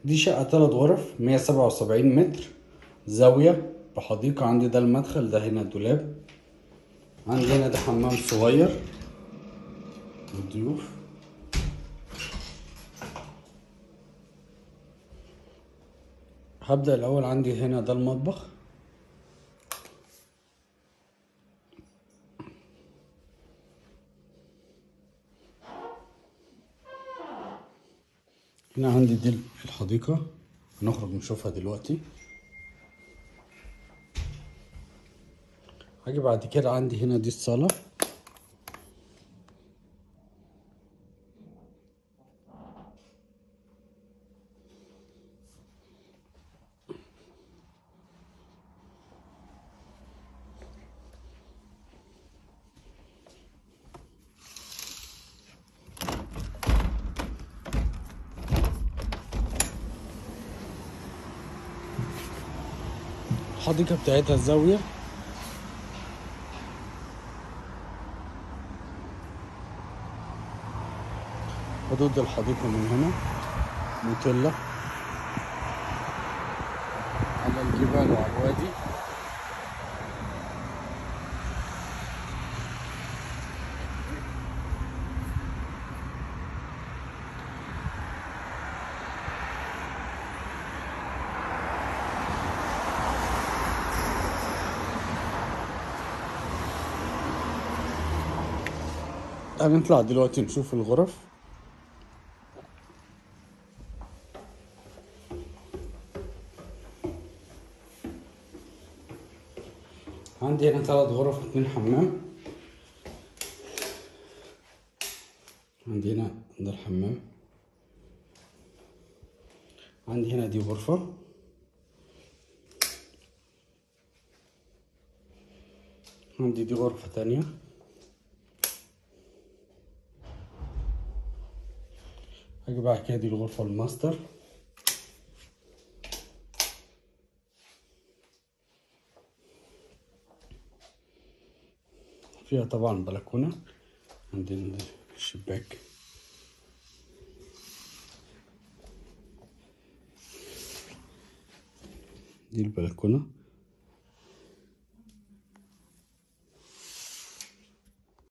دي شقة تلات غرف مية سبعة وسبعين متر زاوية بحديقة عندي ده المدخل ده هنا الدولاب عندي هنا ده حمام صغير للضيوف هبدأ الأول عندي هنا ده المطبخ هنا عندي دي الحديقة هنخرج نشوفها دلوقتي هاجي بعد كده عندي هنا دي الصالة الحديقة بتاعتها الزاوية حدود الحديقة من هنا نوتيلا على الجبال وعلى الوادي هنطلع دلوقتي نشوف الغرف عندي هنا ثلاث غرف اتنين حمام عندي هنا ده الحمام عندي هنا دي غرفة عندي دي غرفة تانية هاجي بعد كده دي الغرفة الماستر فيها طبعا بلكونة عندنا الشباك دي البلكونة